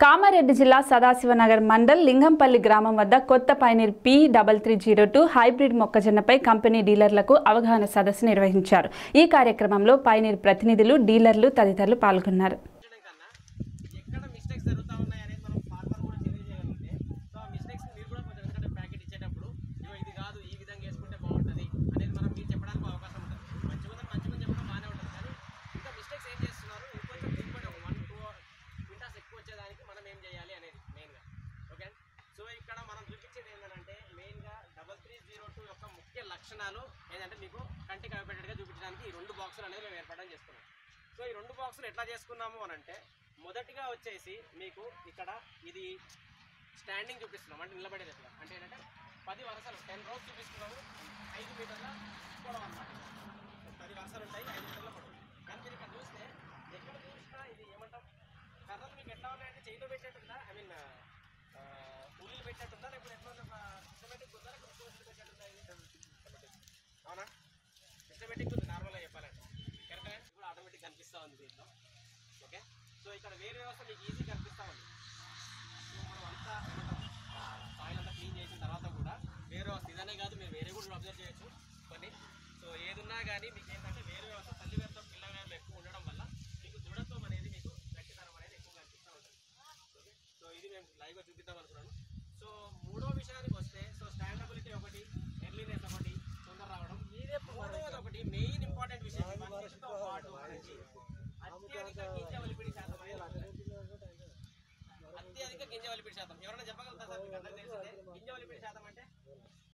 కామారెడ్డి జిల్లా సదాశివనగర్ మండల్ లింగంపల్లి గ్రామం వద్ద కొత్త Pioneer P double three zero two hybrid మొక్కజొన్నపై కంపెనీ డీలర్లకు అవగాహన సదస్సు నిర్వహించారు ఈ కార్యక్రమంలో పైనీర్ ప్రతినిధులు డీలర్లు తదితరులు పాల్గొన్నారు చేయడం కన్నా ఎక్కడ మిస్టేక్స్ జరుగుతూ ఉన్నాయి అనేది మనం ఫార్మర్ కూడా తెలియజేయగలిగితే సో ఆ మిస్టేక్స్ మీరు కూడా కొంచెం ఎందుకంటే ప్యాకెట్ ఇచ్చేటప్పుడు ఇగో ఇది కాదు ఈ విధంగా వేసుకుంటే బాగుంటుంది అనేది మనం మీరు చెప్పడానికి అవకాశం ఉంటుంది మంచిగా ఉందని మంచిగా చెప్పడం బాగానే ఉంటుంది కానీ ఇంకా మిస్టేక్స్ ఏం చేస్తున్నారు ఇంకొంచెం దిగుబడి ఒక వన్ టూ క్వింటాస్ ఎక్కువ వచ్చేదానికి మనం ఏం చేయాలి అనేది మెయిన్గా ఓకే సో ఇక్కడ మనం చూపించేది ఏంటంటే మెయిన్గా డబల్ త్రీ జీరో టూ యొక్క ముఖ్య లక్షణాలు ఏంటంటే మీకు కంటికి అవిపెట్టేట్టుగా చూపించడానికి ఈ రెండు బాక్సులు అనేది మేము ఏర్పడడం చేసుకున్నాం సో ఈ రెండు బాక్సులు ఎట్లా చేసుకున్నాము అని అంటే మొదటిగా వచ్చేసి మీకు ఇక్కడ ఇది స్టాండింగ్ చూపిస్తున్నాం అంటే నిలబడేటట్టుగా అంటే ఏంటంటే పది వరుసలు టెన్ రోస్ చూపిస్తున్నాము ఐదు మీటర్ల పొడవు అన్నమాట పది వరుసలు ఉంటాయి ఐదు మీటర్ల పొడవు కానీ మీరు ఇక్కడ చూస్తే ఎక్కడ చూసినా ఇది ఏమంటాం కర్రలు మీకు ఎట్లా ఉన్నాయంటే చేయిలో పెట్టినట్టుందా ఐ మీన్ ఉల్లిలు పెట్టినట్టుందా లేకపోతే ఎట్లా ఉందా? ఒక సిస్టమేటిక్ ఉందా లేకపోతే కోర్సులు పెట్టినట్టుందా ఇది? అవునా సిస్టమేటిక్ ఉంది నార్మల్గా చెప్పాలంటే కరెక్ట్గా ఇప్పుడు ఆటోమేటిక్ కనిపిస్తూ ఉంది దీంట్లో ఓకే సో ఇక్కడ వేరే వ్యవస్థ మీకు ఈజీ కనిపిస్తూ ఉంది సో మనం అంతా సాయిల్ అంతా క్లీన్ చేసిన తర్వాత కూడా వేరే వ్యవస్థ ఇదనే కాదు మీరు వేరే కూడా అబ్జర్వ్ చేయొచ్చు కొన్ని సో ఏదున్నా కానీ మీకు ఏంటంటే వేరే వ్యవస్థ తల్లి వేరుతో పిల్ల వేరులో ఎక్కువ ఉండడం వల్ల మీకు దృఢత్వం అనేది మీకు గట్టితనం అనేది ఎక్కువ కనిపిస్తూ ఉంటుంది ఓకే సో ఇది మేము లైవ్గా చూపిద్దాం అనుకున్నాను సో మూడో విషయానికి వస్తే సో స్టాండబిలిటీ ఒకటి ఎర్లీనెస్ ఒకటి తొందర రావడం మూడవది ఒకటి మెయిన్ ఇంపార్టెంట్ విషయం ఇవన్నిటితో పాటు మనకి అత్యధిక గింజ ఒలిపిడి శాతం అనేది ఉంటుంది. అత్యధిక గింజ ఒలిపిడి శాతం ఎవరైనా చెప్పగలుగుతారా సార్ మీకు అందరికీ తెలిసిందే గింజ ఒలిపిడి శాతం